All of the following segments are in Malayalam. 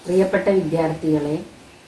പ്രിയപ്പെട്ട വിദ്യാർത്ഥികളെ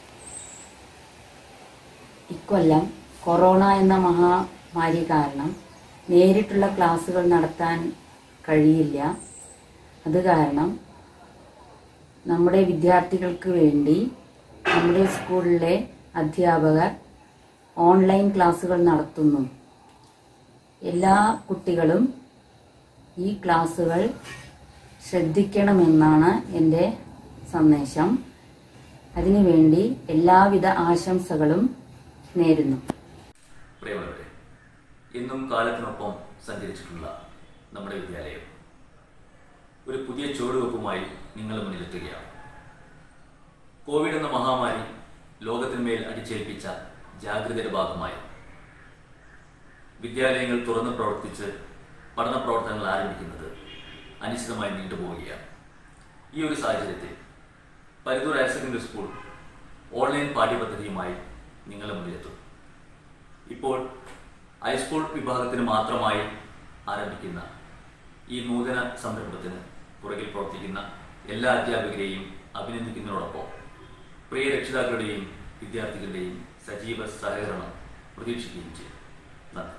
ഇക്കൊല്ലം കൊറോണ എന്ന മഹാമാരി കാരണം നേരിട്ടുള്ള ക്ലാസ്സുകൾ നടത്താൻ കഴിയില്ല അത് കാരണം നമ്മുടെ വിദ്യാർത്ഥികൾക്ക് വേണ്ടി നമ്മുടെ സ്കൂളിലെ അധ്യാപകർ ഓൺലൈൻ ക്ലാസ്സുകൾ നടത്തുന്നു എല്ലാ കുട്ടികളും ഈ ക്ലാസ്സുകൾ ശ്രദ്ധിക്കണമെന്നാണ് എൻ്റെ സന്ദേശം അതിനുവേണ്ടി എല്ലാവിധ ആശംസകളും നേരുന്നു പ്രിയമുള്ളവരെ ഇന്നും കാലത്തിനൊപ്പം സഞ്ചരിച്ചിട്ടുള്ള നമ്മുടെ വിദ്യാലയം ഒരു പുതിയ ചുവടുവെപ്പുമായി നിങ്ങളുടെ മുന്നിലെത്തുകയാണ് കോവിഡ് എന്ന മഹാമാരി ലോകത്തിന്മേൽ അടിച്ചേൽപ്പിച്ച ജാഗ്രതയുടെ ഭാഗമായി വിദ്യാലയങ്ങൾ തുറന്ന് പ്രവർത്തിച്ച് പഠന പ്രവർത്തനങ്ങൾ ആരംഭിക്കുന്നത് അനിശ്ചിതമായി നീണ്ടുപോവുകയാണ് ഈ ഒരു സാഹചര്യത്തിൽ Paruthur higher secondary school online പാഠ്യപദ്ധതിയുമായി നിങ്ങളുടെ മുന്നിലെത്തും ഇപ്പോൾ ഹൈസ്കൂൾ വിഭാഗത്തിന് മാത്രമായി ആരംഭിക്കുന്ന ഈ നൂതന സംരംഭത്തിന് പുറകിൽ പ്രവർത്തിക്കുന്ന എല്ലാ അധ്യാപകരെയും അഭിനന്ദിക്കുന്നതോടൊപ്പം പ്രിയ രക്ഷിതാക്കളുടെയും വിദ്യാർത്ഥികളുടെയും സജീവ സഹകരണം പ്രതീക്ഷിക്കുകയും ചെയ്യും നന്ദി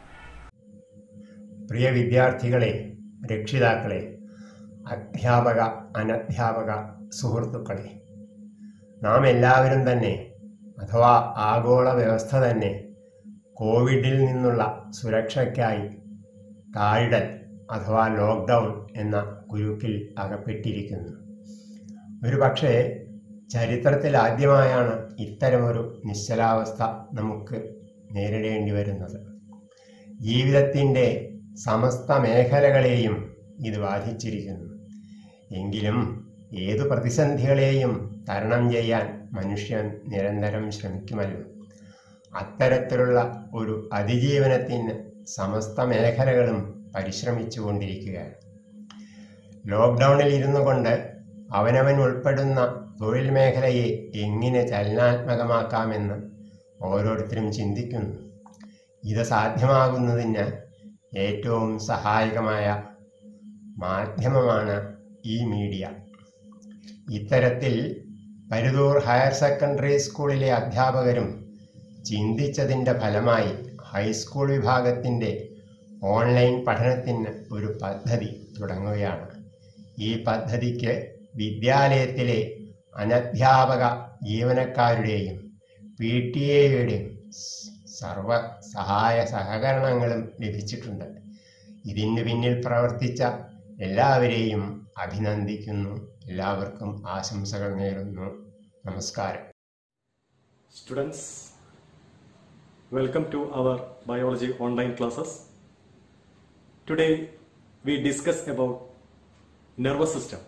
പ്രിയ വിദ്യാർത്ഥികളെ രക്ഷിതാക്കളെ അധ്യാപക അനധ്യാപക സുഹൃത്തുക്കളെ നാം എല്ലാവരും തന്നെ അഥവാ ആഗോള വ്യവസ്ഥ തന്നെ കോവിഡിൽ നിന്നുള്ള സുരക്ഷയ്ക്കായി താഴിടൽ അഥവാ ലോക്ക്ഡൗൺ എന്ന കുരുക്കിൽ അകപ്പെട്ടിരിക്കുന്നു ഒരു പക്ഷേ ചരിത്രത്തിൽ ആദ്യമായാണ് ഇത്തരമൊരു നിശ്ചലാവസ്ഥ നമുക്ക് നേരിടേണ്ടി വരുന്നത് ജീവിതത്തിൻ്റെ സമസ്ത മേഖലകളെയും ഇത് ബാധിച്ചിരിക്കുന്നു എങ്കിലും ഏതു പ്രതിസന്ധികളെയും തരണം ചെയ്യാൻ മനുഷ്യൻ നിരന്തരം ശ്രമിക്കുമല്ലോ അത്തരത്തിലുള്ള ഒരു അതിജീവനത്തിന് സമസ്ത മേഖലകളും പരിശ്രമിച്ചു കൊണ്ടിരിക്കുകയാണ് ലോക്ക്ഡൗണിൽ ഇരുന്നു കൊണ്ട് അവനവൻ ഉൾപ്പെടുന്ന തൊഴിൽ മേഖലയെ എങ്ങനെ ചലനാത്മകമാക്കാമെന്ന് ഓരോരുത്തരും ചിന്തിക്കുന്നു ഇത് സാധ്യമാകുന്നതിന് ഏറ്റവും സഹായകമായ മാധ്യമമാണ് ഈ മീഡിയ ഇത്തരത്തിൽ പരുതൂർ ഹയർ സെക്കൻഡറി സ്കൂളിലെ അധ്യാപകരും ചിന്തിച്ചതിൻ്റെ ഫലമായി ഹൈസ്കൂൾ വിഭാഗത്തിൻ്റെ ഓൺലൈൻ പഠനത്തിന് ഒരു പദ്ധതി തുടങ്ങുകയാണ് ഈ പദ്ധതിക്ക് വിദ്യാലയത്തിലെ അനധ്യാപക ജീവനക്കാരുടെയും പി ടി എയുടെയും സർവ സഹായ സഹകരണങ്ങളും ലഭിച്ചിട്ടുണ്ട് ഇതിന് പിന്നിൽ പ്രവർത്തിച്ച എല്ലാവരെയും അഭിനന്ദിക്കുന്നു എല്ലാവർക്കും ആശംസകൾ നേരുന്നു നമസ്കാരം Students, welcome to our biology online classes. Today we discuss about nervous system.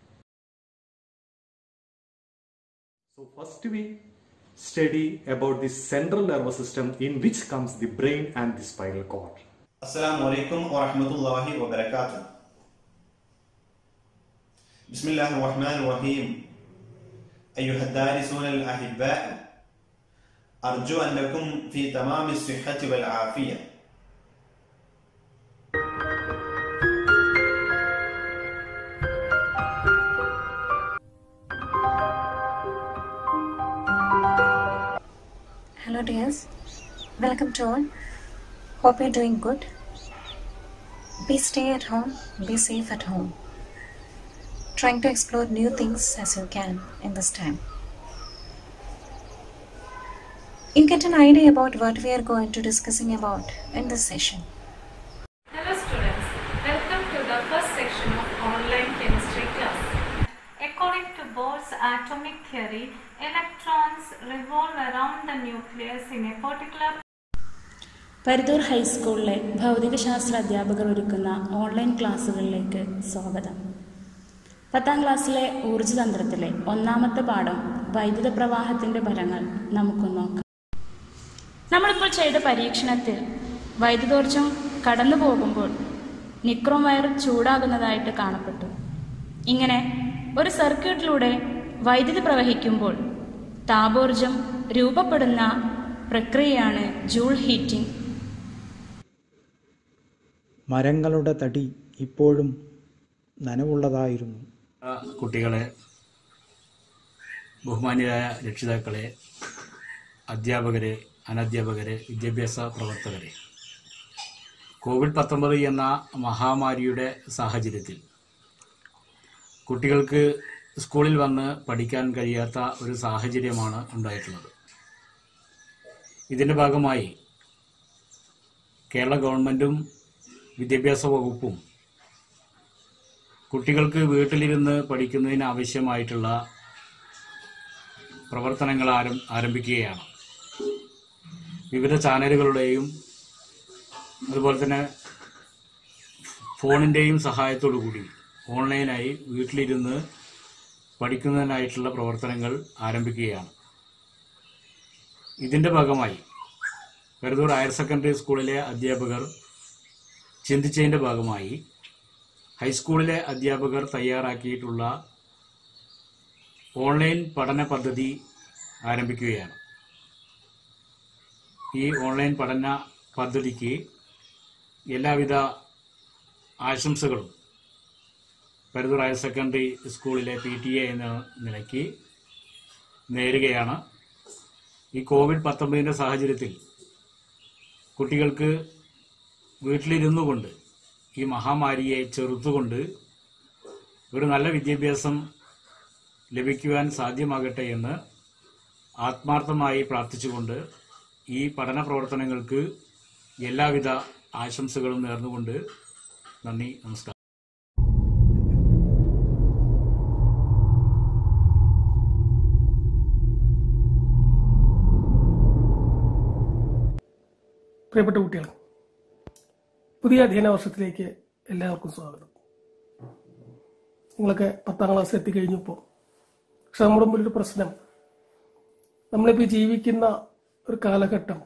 So first we study about the central nervous system in which comes the brain and the spinal cord. السلام عليكم ورحمة الله وبركاته بسم الله الرحمن الرحيم أيها الدارسون الأحباء أرجو أنكم في تمام الصحة والعافية Hello, dears. Welcome to all. Hope you're doing good. Be stay at home. Be safe at home. Trying to explore new things as you can in this time. You get an idea about what we are going to discussing about in this session. Hello students, welcome to the first section of online chemistry class. According to Bohr's atomic theory, electrons revolve around the nucleus in a particular Paruthur ഹൈസ്കൂളിലെ ഭൗതികശാസ്ത്ര അധ്യാപകർ ഒരുക്കുന്ന ഓൺലൈൻ ക്ലാസ്സുകളിലേക്ക് സ്വാഗതം പത്താം ക്ലാസ്സിലെ ഊർജ്ജതന്ത്രത്തിലെ ഒന്നാമത്തെ പാഠം വൈദ്യുത പ്രവാഹത്തിന്റെ ഫലങ്ങൾ നമുക്ക് നോക്കാം നമ്മളിപ്പോൾ ചെയ്ത പരീക്ഷണത്തിൽ വൈദ്യുതോർജ്ജം കടന്നു പോകുമ്പോൾ നിക്രോം വയർ ചൂടാകുന്നതായിട്ട് കാണപ്പെട്ടു ഇങ്ങനെ ഒരു സർക്യൂട്ടിലൂടെ വൈദ്യുതി പ്രവഹിക്കുമ്പോൾ താപോർജം രൂപപ്പെടുന്ന പ്രക്രിയയാണ് ജൂൾ ഹീറ്റിംഗ് മരങ്ങളുടെ തടി ഇപ്പോഴും നനവുള്ളതായിരുന്നു കുട്ടികളെ ബഹുമാന്യരായ രക്ഷിതാക്കളെ അധ്യാപകരെ അനധ്യാപകരെ വിദ്യാഭ്യാസ പ്രവർത്തകരെ കോവിഡ് പത്തൊമ്പത് എന്ന മഹാമാരിയുടെ സാഹചര്യത്തിൽ കുട്ടികൾക്ക് സ്കൂളിൽ വന്ന് പഠിക്കാൻ കഴിയാത്ത ഒരു സാഹചര്യമാണ് ഉണ്ടായിട്ടുള്ളത് ഇതിൻ്റെ ഭാഗമായി കേരള ഗവൺമെൻറ്റും വിദ്യാഭ്യാസ വകുപ്പും കുട്ടികൾക്ക് വീട്ടിലിരുന്ന് പഠിക്കുന്നതിന് ആവശ്യമായിട്ടുള്ള പ്രവർത്തനങ്ങൾ ആരം ആരംഭിക്കുകയാണ് വിവിധ ചാനലുകളുടെയും അതുപോലെ തന്നെ ഫോണിൻ്റെയും സഹായത്തോടു കൂടി ഓൺലൈനായി വീട്ടിലിരുന്ന് പഠിക്കുന്നതിനായിട്ടുള്ള പ്രവർത്തനങ്ങൾ ആരംഭിക്കുകയാണ് ഇതിൻ്റെ ഭാഗമായി വെറുതൂർ ഹയർ സെക്കൻഡറി സ്കൂളിലെ അധ്യാപകർ ചിന്തിച്ചതിൻ്റെ ഭാഗമായി ഹൈസ്കൂളിലെ അധ്യാപകർ തയ്യാറാക്കിയിട്ടുള്ള ഓൺലൈൻ പഠന പദ്ധതി ആരംഭിക്കുകയാണ് ഈ ഓൺലൈൻ പഠന പദ്ധതിക്ക് എല്ലാവിധ ആശംസകളും പരുതൂർ ഹയർ സെക്കൻഡറി സ്കൂളിലെ പി ടി എ എന്ന നിലയ്ക്ക് നേരുകയാണ് ഈ കോവിഡ് പത്തൊമ്പതിൻ്റെ സാഹചര്യത്തിൽ കുട്ടികൾക്ക് വീട്ടിലിരുന്നു കൊണ്ട് ഈ മഹാമാരിയെ ചെറുത്തുകൊണ്ട് ഒരു നല്ല വിദ്യാഭ്യാസം ലഭിക്കുവാൻ സാധ്യമാകട്ടെ എന്ന് ആത്മാർത്ഥമായി പ്രാർത്ഥിച്ചുകൊണ്ട് ഈ പഠന പ്രവർത്തനങ്ങൾക്ക് എല്ലാവിധ ആശംസകളും നേർന്നുകൊണ്ട് നന്ദി നമസ്കാരം പ്രിയപ്പെട്ട കുട്ടികൾ പുതിയ അധ്യയന വർഷത്തിലേക്ക് എല്ലാവർക്കും സ്വാഗതം നിങ്ങളൊക്കെ പത്താം ക്ലാസ് എത്തിക്കഴിഞ്ഞപ്പോൾ പക്ഷെ നമ്മുടെ മുമ്പിലൊരു പ്രശ്നം നമ്മളിപ്പോൾ ജീവിക്കുന്ന ഒരു കാലഘട്ടം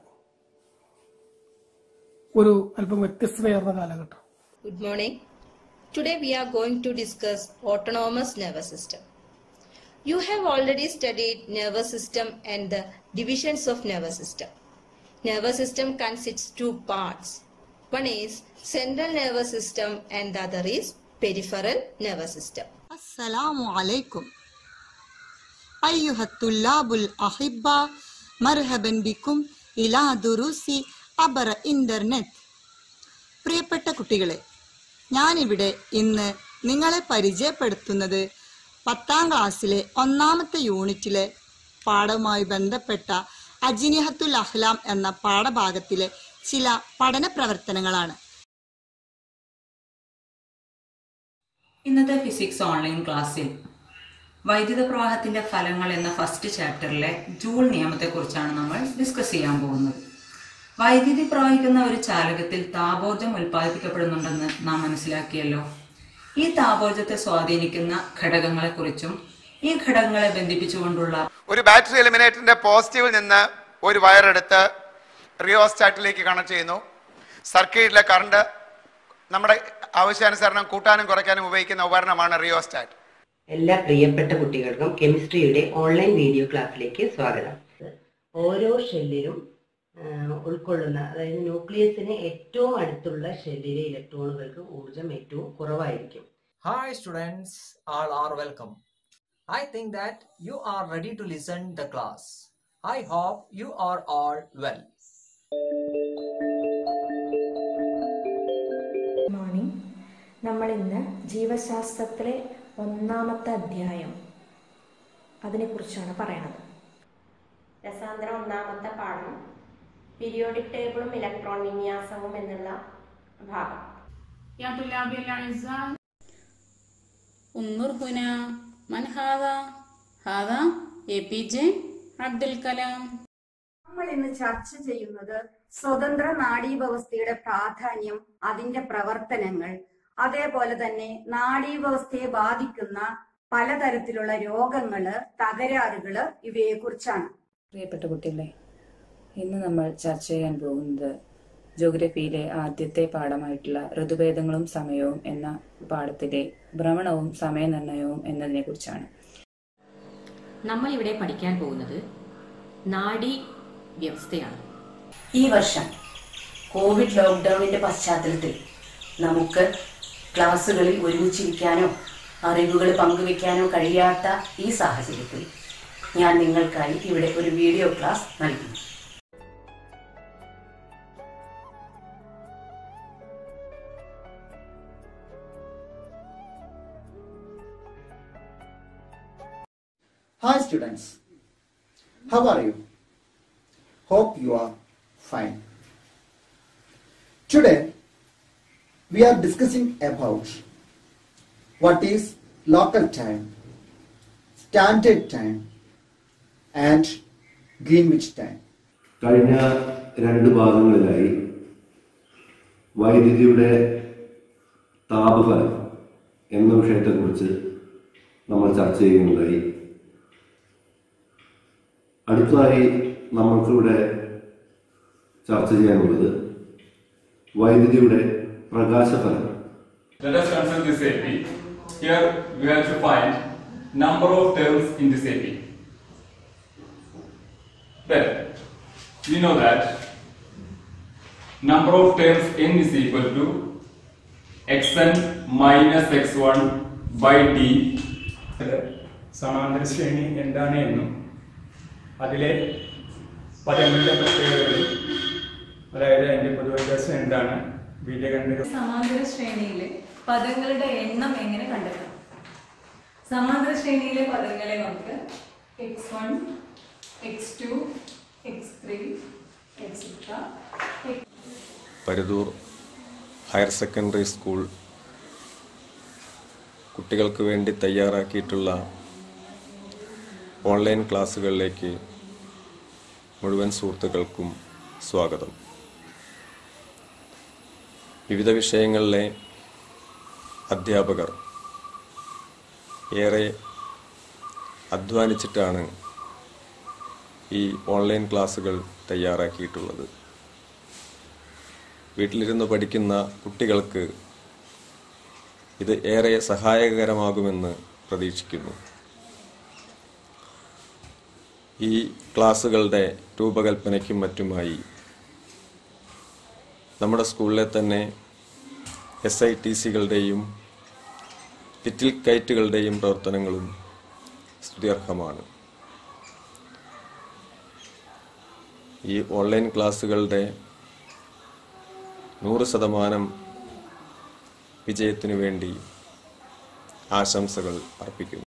ഒരു അല്പം വ്യത്യസ്തതയാർന്ന കാലഘട്ടം Good morning. Today we are going to discuss autonomous nervous system. You have already studied nervous system and the divisions of nervous system. Nervous system consists two parts. One is central nervous system and the other is peripheral nervous system. السلام عليكم أيها الطلاب الأحبة مرحبا بكم إلى دروس عبر إنترنت പ്രിയപ്പെട്ട കുട്ടികളെ ഞാനിവിടെ ഇന്ന് നിങ്ങളെ പരിചയപ്പെടുത്തുന്നത് പത്താം ക്ലാസ്സിലെ ഒന്നാമത്തെ യൂണിറ്റിലെ പാഠവുമായി ബന്ധപ്പെട്ട അജിനിഹത്തുൽ അഹ്ലാം എന്ന പാഠഭാഗത്തിലെ ചില പഠന പ്രവർത്തനങ്ങളാണ് ഇന്നത്തെ ഫിസിക്സ് ഓൺലൈൻ ക്ലാസ്സിൽ വൈദ്യുത പ്രവാഹത്തിന്റെ ഫലങ്ങൾ എന്ന ഫസ്റ്റ് ചാപ്റ്ററിലെ ജൂൾ നിയമത്തെക്കുറിച്ചാണ് നമ്മൾ ഡിസ്കസ് ചെയ്യാൻ പോകുന്നത് വൈദ്യുതി പ്രവഹിക്കുന്ന ഒരു ചാലകത്തിൽ താപോർജം ഉൽപ്പാദിപ്പിക്കപ്പെടുന്നുണ്ടെന്ന് നാം മനസ്സിലാക്കിയല്ലോ ഈ താപോർജത്തെ സ്വാധീനിക്കുന്ന ഘടകങ്ങളെക്കുറിച്ചും ഈ ഘടകങ്ങളെ ബന്ധിപ്പിച്ചുകൊണ്ടുള്ള ഒരു ബാറ്ററി എലിമിനേറ്ററിന്റെ പോസിറ്റീവിൽ നിന്ന് ഒരു വയർ എടുത്ത് റിയോസ്റ്റാറ്റിലേക്ക് കണക്ട് ചെയ്യുന്നു സർക്യൂട്ടിലെ കറണ്ട് നമ്മുടെ ആവശ്യാനുസരണം കൂട്ടാനും കുറയ്ക്കാനും ഉപയോഗിക്കുന്ന ഉപകരണമാണ് റിയോസ്റ്റാറ്റ് എല്ലാ പ്രിയപ്പെട്ട കുട്ടികൾക്കും കെമിസ്ട്രിയുടെ ഓൺലൈൻ വീഡിയോ ക്ലാസ്സിലേക്ക് സ്വാഗതം ഓരോ ഷെല്ലിലും ഉൾക്കൊള്ളുന്ന അതായത് ന്യൂക്ലിയസിന് ഏറ്റവും അടുത്തുള്ള ഷെല്ലിലെ ഇലക്ട്രോണുകൾക്ക് ഊർജം ഏറ്റവും കുറവായിരിക്കും Hi students, all are welcome. I think that you are ready to listen the class. I hope you are all well. Morning നമ്മൾ ഇന്ന് ജീവശാസ്ത്രത്തിലെ ഒന്നാമത്തെ അധ്യായം അതിനെക്കുറിച്ചാണ് പറയണത് രസാന്തരം ഒന്നാമത്തെ പാഠം പീരിയോഡിക് ടേബിളും ഇലക്ട്രോൺ വിന്യാസവും എന്നുള്ള ഭാഗം يا طلابي الأعزاء انظر هنا من هذا؟ هذا A P J Abdul Kalam നമ്മൾ ഇന്ന് ചർച്ച ചെയ്യുന്നത് സ്വതന്ത്ര നാഡീവ്യവസ്ഥയുടെ പ്രാധാന്യം അതിന്റെ പ്രവർത്തനങ്ങൾ അതേപോലെ തന്നെ നാഡീവ്യവസ്ഥയെ ബാധിക്കുന്ന പലതരത്തിലുള്ള രോഗങ്ങള് തകരാറുകള് ഇവയെ കുറിച്ചാണ് പ്രിയപ്പെട്ട കുട്ടികളെ ഇന്ന് നമ്മൾ ചർച്ച ചെയ്യാൻ പോകുന്നത് ജോഗ്രഫിയിലെ ആദ്യത്തെ പാഠമായിട്ടുള്ള ഋതുഭേദങ്ങളും സമയവും എന്ന പാഠത്തിലെ ഭ്രമണവും സമയനിർണയവും എന്നതിനെ കുറിച്ചാണ് നമ്മൾ ഇവിടെ പഠിക്കാൻ പോകുന്നത് നാഡി വ്യവസ്ഥയാണ് ഈ വർഷം കോവിഡ് ലോക്ക്ഡൌണിന്റെ പശ്ചാത്തലത്തിൽ നമുക്ക് ക്ലാസ്സുകളിൽ ഒരുമിച്ചിരിക്കാനോ അറിവുകൾ പങ്കുവെക്കാനോ കഴിയാത്ത ഈ സാഹചര്യത്തിൽ ഞാൻ നിങ്ങൾക്കായി ഇവിടെ ഒരു വീഡിയോ ക്ലാസ് നൽകുന്നു Hi students, how are you? Hope you are fine. Today we are discussing about what is local time, standard time and Greenwich time. കഴിഞ്ഞ രണ്ട് ഭാഗങ്ങളിലായി വൈദ്യുതിയുടെ താപഫലം എന്ന വിഷയത്തെക്കുറിച്ച് നമ്മൾ ചർച്ച ചെയ്യുകയുണ്ടായി അടുത്തതായി നമ്മൾക്കിവിടെ ചർച്ച ചെയ്യാനുള്ളത് വൈദ്യുതിയുടെ പ്രകാശഫലം Let us consider this AP. Here we have to find number of terms in this AP. Well, we know that number of terms n is equal to xn minus x1 by d. സമാന്തര ശ്രേണി എന്താണ് എന്നും അതിലെ പദങ്ങളുടെ പ്രത്യേകതകളും അതായത് അതിന്റെ പൊതുവ്യത്യാസം എന്താണ് ബീജഗണിത സമാന്തര ശ്രേണിയിലെ പദങ്ങളുടെ എണ്ണം എങ്ങനെ കണ്ടെത്താം സമാന്തര ശ്രേണിയിലെ പദങ്ങളെ നമുക്ക് X one X two X three etcetera Paruthur higher secondary school കുട്ടികൾക്ക് വേണ്ടി തയ്യാറാക്കിയിട്ടുള്ള ഓൺലൈൻ ക്ലാസ്സുകളിലേക്ക് മുഴുവൻ സുഹൃത്തുക്കൾക്കും സ്വാഗതം വിവിധ വിഷയങ്ങളിലെ അധ്യാപകർ ഏറെ അധ്വാനിച്ചിട്ടാണ് ഈ ഓൺലൈൻ ക്ലാസ്സുകൾ തയ്യാറാക്കിയിട്ടുള്ളത് വീട്ടിലിരുന്ന് പഠിക്കുന്ന കുട്ടികൾക്ക് ഇത് ഏറെ സഹായകരമാകുമെന്ന് പ്രതീക്ഷിക്കുന്നു ഈ ക്ലാസ്സുകളുടെ രൂപകൽപ്പനയ്ക്കും മറ്റുമായി നമ്മുടെ സ്കൂളിലെ തന്നെ എസ് ഐ ടി സികളുടെയും ലിറ്റിൽ കൈറ്റുകളുടെയും പ്രവർത്തനങ്ങളും സ്തുത്യർഹമാണ് ഈ ഓൺലൈൻ ക്ലാസ്സുകളുടെ നൂറ് ശതമാനം വിജയത്തിനു വേണ്ടി ആശംസകൾ അർപ്പിക്കുന്നു